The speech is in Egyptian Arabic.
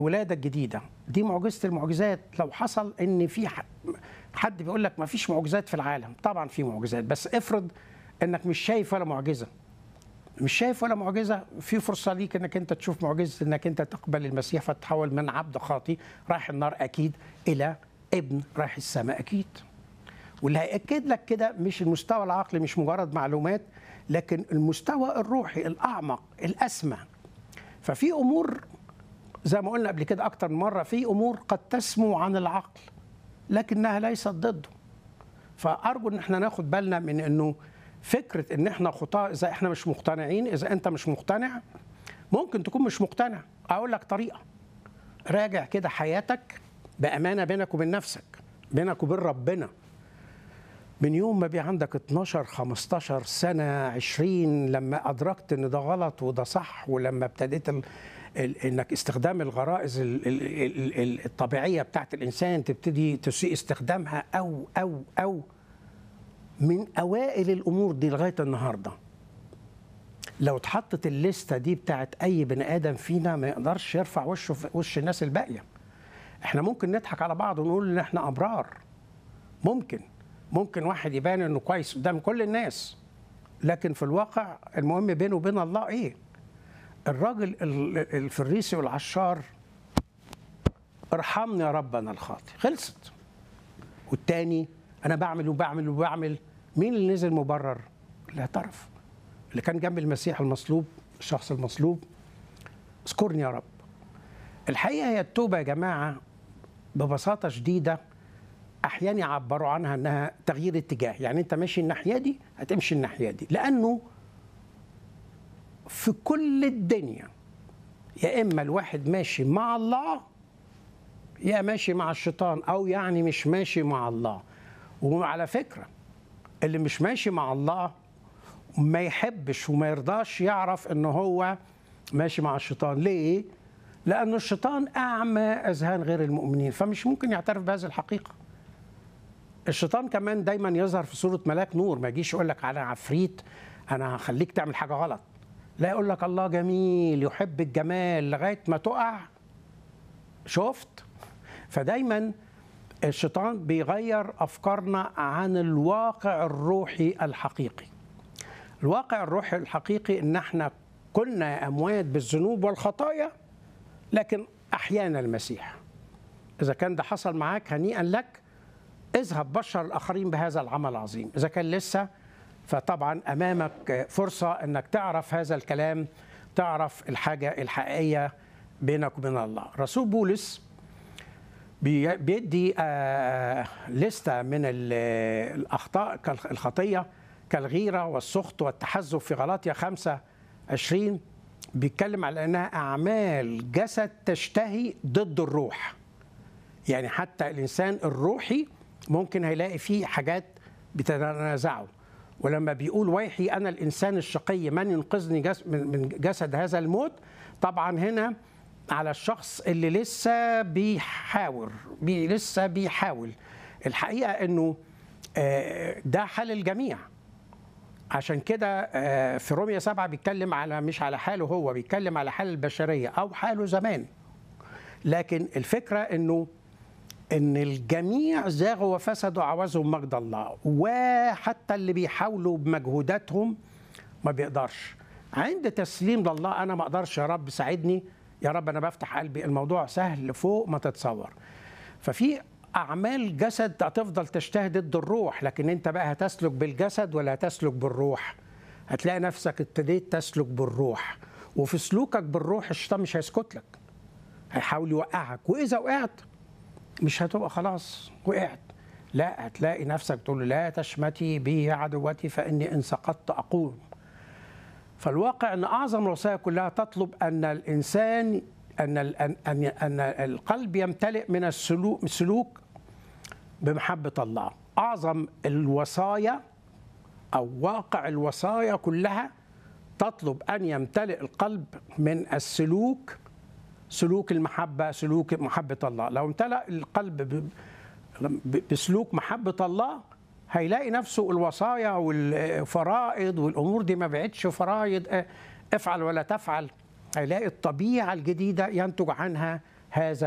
الولاده الجديده دي معجزه المعجزات لو حصل ان في ح- حد بيقول لك ما فيش معجزات في العالم طبعا في معجزات بس افرض انك مش شايف ولا معجزه مش شايف ولا معجزه في فرصه ليك انك انت تشوف معجزه انك انت تقبل المسيح فتتحول من عبد خاطي رايح النار اكيد الى ابن رايح السماء اكيد واللي هيأكد لك كده مش المستوى العقلي مش مجرد معلومات لكن المستوى الروحي الأعمق الأسمى ففي أمور زي ما قلنا قبل كده أكتر من مرة في أمور قد تسمو عن العقل لكنها ليست ضده فأرجو إن احنا ناخد بالنا من إنه فكرة إن احنا خطاة إذا احنا مش مقتنعين إذا أنت مش مقتنع ممكن تكون مش مقتنع أقول لك طريقة راجع كده حياتك بأمانة بينك وبين نفسك بينك وبين ربنا من يوم ما بي عندك 12 15 سنة 20 لما أدركت إن ده غلط وده صح ولما ابتديت ال... ال... إنك استخدام الغرائز ال... ال... ال... ال... الطبيعية بتاعت الإنسان تبتدي تسيء استخدامها أو أو أو من أوائل الأمور دي لغاية النهاردة لو اتحطت الليستة دي بتاعت أي بني آدم فينا ما يقدرش يرفع وشه في وش الناس الباقية احنا ممكن نضحك على بعض ونقول إن احنا أبرار ممكن ممكن واحد يبان انه كويس قدام كل الناس لكن في الواقع المهم بينه وبين الله ايه الراجل ال- الفريسي والعشار ارحمني يا رب انا الخاطي خلصت والتاني انا بعمل وبعمل وبعمل مين اللي نزل مبرر اللي اعترف اللي كان جنب المسيح المصلوب الشخص المصلوب اذكرني يا رب الحقيقه هي التوبه يا جماعه ببساطه شديده احيانا يعبروا عنها انها تغيير اتجاه يعني انت ماشي الناحيه دي هتمشي الناحيه دي لانه في كل الدنيا يا اما الواحد ماشي مع الله يا ماشي مع الشيطان او يعني مش ماشي مع الله وعلى فكره اللي مش ماشي مع الله ما يحبش وما يرضاش يعرف ان هو ماشي مع الشيطان ليه لأن الشيطان أعمى أذهان غير المؤمنين فمش ممكن يعترف بهذه الحقيقة الشيطان كمان دايما يظهر في صورة ملاك نور ما يجيش يقول لك أنا عفريت أنا هخليك تعمل حاجة غلط لا يقول لك الله جميل يحب الجمال لغاية ما تقع شفت فدايما الشيطان بيغير أفكارنا عن الواقع الروحي الحقيقي الواقع الروحي الحقيقي ان احنا كنا اموات بالذنوب والخطايا لكن احيانا المسيح اذا كان ده حصل معاك هنيئا لك اذهب بشر الاخرين بهذا العمل العظيم اذا كان لسه فطبعا امامك فرصه انك تعرف هذا الكلام تعرف الحاجه الحقيقيه بينك وبين الله رسول بولس بي- بيدي آه، لستة من ال- الأخطاء كالخ- الخطية كالغيرة والسخط والتحزب في غلاطيا 5 20 بيتكلم على أنها أعمال جسد تشتهي ضد الروح يعني حتى الإنسان الروحي ممكن هيلاقي فيه حاجات بتتنازعه ولما بيقول ويحي أنا الإنسان الشقي من ينقذني جس من من جسد هذا الموت طبعا هنا على الشخص اللي لسه بيحاور بي لسه بيحاول الحقيقة أنه آه، ده حال الجميع عشان كده آه، في رومية سبعة بيتكلم على مش على حاله هو بيتكلم على حال البشرية أو حاله زمان لكن الفكرة أنه ان الجميع زاغوا وفسدوا عوزهم مجد الله وحتى اللي بيحاولوا بمجهوداتهم ما بيقدرش عند تسليم لله انا ما اقدرش يا رب ساعدني يا رب انا بفتح قلبي الموضوع سهل فوق ما تتصور ففي اعمال جسد هتفضل تشتهي ضد الروح لكن انت بقى هتسلك بالجسد ولا هتسلك بالروح هتلاقي نفسك ابتديت تسلك بالروح وفي سلوكك بالروح الشيطان مش هيسكت لك هيحاول يوقعك واذا وقعت مش هتبقى خلاص وقعت لا هتلاقي نفسك تقول له لا تشمتي بي يا عدوتي فاني ان سقطت اقوم فالواقع ان اعظم الوصايا كلها تطلب ان الانسان ان ال- ان ان, أن القلب يمتلئ من السلوك سلوك بمحبه الله اعظم الوصايا او واقع الوصايا كلها تطلب ان يمتلئ القلب من السلوك سلوك المحبة سلوك محبة الله لو امتلأ القلب ب- ب- بسلوك محبة الله هيلاقي نفسه الوصايا والفرائض والأمور دي ما بقتش فرائض اه، افعل ولا تفعل هيلاقي الطبيعة الجديدة ينتج عنها هذا